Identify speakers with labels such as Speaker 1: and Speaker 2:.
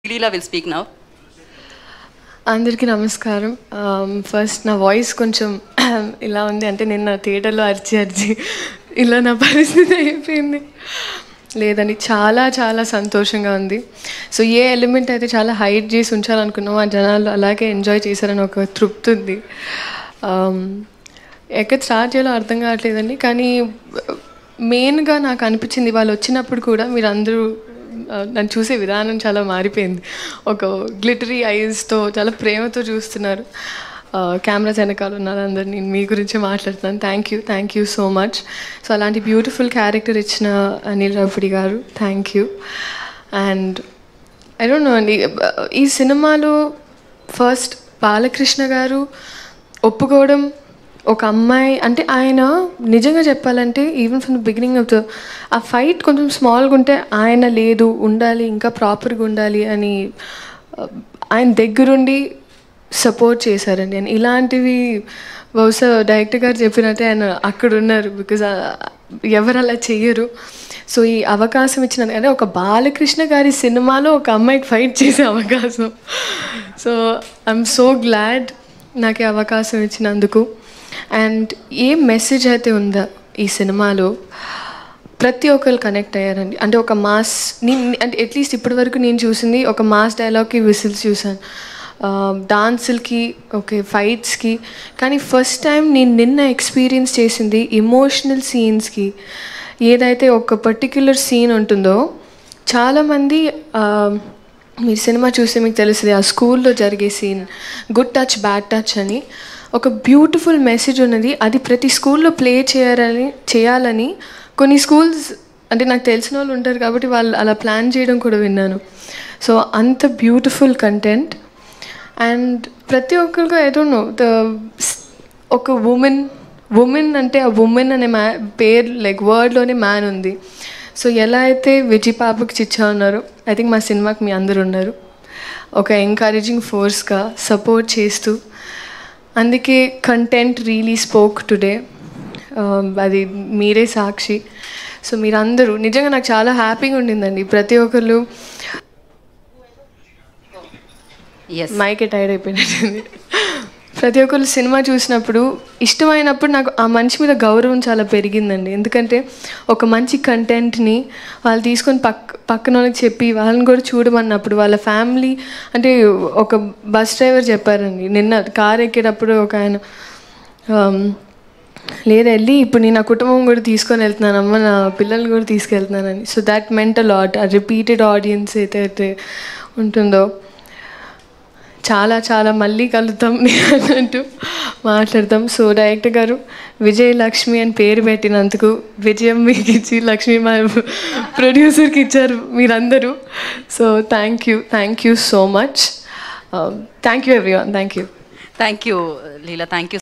Speaker 1: Leela will speak now.
Speaker 2: అందరికీ నమస్కారం first నా వాయిస్ కొంచెం ఇలా ఉంది అంటే నిన్న థియేటర్లో అరిచి అరిచి ఇలా నా పరిస్థితి అయిపోయింది లేదండి చాలా చాలా సంతోషంగా ఉంది సో ఏ ఎలిమెంట్ అయితే చాలా హైట్ చేసి ఉంచాలనుకున్నామో ఆ జనాలు అలాగే ఎంజాయ్ చేశారని ఒక తృప్తి ఉంది Um, ఎక్కడ స్టార్ట్ చేయాలో అర్థం కావట్లేదండి కానీ మెయిన్గా నాకు అనిపించింది వాళ్ళు వచ్చినప్పుడు కూడా మీరు అందరూ ఆ, నన్ను చూసే విధానం చాలా మారిపోయింది ఒక గ్లిటరీ ఐస్తో చాలా ప్రేమతో చూస్తున్నారు కెమెరా వెనకాల ఉన్నారు అందరు నేను మీ గురించి మాట్లాడుతున్నాను thank you thank you so much so అలాంటి బ్యూటిఫుల్ క్యారెక్టర్ ఇచ్చిన Anil Ravipudi garu thank you and I don't know అండి ఈ సినిమాలో ఫస్ట్ బాలకృష్ణ గారు ఒప్పుకోవడం ఒక అమ్మాయి అంటే ఆయన నిజంగా చెప్పాలంటే even from the beginning of the ఆ ఫైట్ కొంచెం స్మాల్గా ఉంటే ఆయన లేదు ఉండాలి ఇంకా ప్రాపర్గా ఉండాలి అని ఆ, ఆయన దగ్గరుండి సపోర్ట్ చేశారండి అండ్ ఇలాంటివి బహుశా డైరెక్టర్ గారు చెప్పినట్టే ఆయన అక్కడ ఉన్నారు బికాజ్ ఎవరు అలా చెయ్యరు సో ఈ అవకాశం ఇచ్చిన అంటే ఒక బాలకృష్ణ గారి సినిమాలో ఒక అమ్మాయికి ఫైట్ చేసే అవకాశం సో ఐఎమ్ సో గ్లాడ్ నాకు ఈ అవకాశం ఇచ్చినందుకు అండ్ ఏ మెసేజ్ అయితే ఉందా ఈ సినిమాలో ప్రతి ఒక్కరు కనెక్ట్ అయ్యారండి అంటే ఒక మాస్ నేను అంటే అట్లీస్ట్ ఇప్పటి వరకు నేను చూసింది ఒక మాస్ డైలాగ్కి విసిల్స్ చూసాను డాన్సులకి ఓకే ఫైట్స్కి కానీ ఫస్ట్ టైం నేను నిన్న ఎక్స్పీరియన్స్ చేసింది ఇమోషనల్ సీన్స్కి ఏదైతే ఒక పర్టిక్యులర్ సీన్ ఉంటుందో చాలామంది ఆ, మీరు సినిమా చూస్తే మీకు తెలుస్తుంది ఆ స్కూల్లో జరిగే scene good touch bad touch అని ఒక బ్యూటిఫుల్ మెసేజ్ ఉన్నది అది ప్రతి స్కూల్లో ప్లే చేయాలని చేయాలని కొన్ని స్కూల్స్ అంటే నాకు తెలిసిన వాళ్ళు ఉంటారు కాబట్టి వాళ్ళు అలా ప్లాన్ చేయడం కూడా విన్నాను సో అంత బ్యూటిఫుల్ కంటెంట్ అండ్ ప్రతి ఒక్కరికి ఐ డోంట్ నో ద ఒక ఉమెన్ ఉమెన్ అంటే ఆ ఉమెన్ అనే మ్యా పేరు లైక్ వర్డ్లోనే మ్యాన్ ఉంది సో ఎలా అయితే విజయ్ పాపకి చిచ్చా ఉన్నారో ఐ థింక్ మా సినిమాకి మీ అందరు ఉన్నారు ఒక ఎంకరేజింగ్ ఫోర్స్గా సపోర్ట్ చేస్తూ అందుకే కంటెంట్ రియలీ స్పోక్ టుడే అది మీరే సాక్షి సో మీరందరూ నిజంగా నాకు చాలా హ్యాపీగా ఉండిందండి ప్రతి ఒక్కరు
Speaker 1: Yes.
Speaker 2: మైకే టైర్డ్ అయిపోయినట్టుంది ప్రతి ఒక్కరు సినిమా చూసినప్పుడు ఇష్టమైనప్పుడు నాకు ఆ మనిషి మీద గౌరవం చాలా పెరిగిందండి ఎందుకంటే ఒక మంచి కంటెంట్ని వాళ్ళు తీసుకొని పక్క పక్కన వాళ్ళకి చెప్పి వాళ్ళని కూడా చూడమన్నప్పుడు వాళ్ళ ఫ్యామిలీ అంటే ఒక బస్ డ్రైవర్ చెప్పారండి నిన్న కార్ ఎక్కేటప్పుడు ఒక ఆయన ఆమ్, లేదు వెళ్ళి ఇప్పుడు నేను నా కుటుంబం కూడా తీసుకొని వెళ్తున్నాను అమ్మ నా పిల్లల్ని కూడా తీసుకెళ్తున్నానని so that mental at a repeated audience అయితే ఉంటుందో చాలా చాలా మళ్ళీ కలుద్దాం అన్నట్టు మాట్లాడతాం సో డైరెక్టర్ గారు విజయ్ లక్ష్మి అని పేరు పెట్టినందుకు విజయం మీకు ఇచ్చి లక్ష్మి మా ప్రొడ్యూసర్కి ఇచ్చారు మీరందరూ so thank you thank you so much thank you everyone thank you
Speaker 1: Thank you, Leela. Thank you.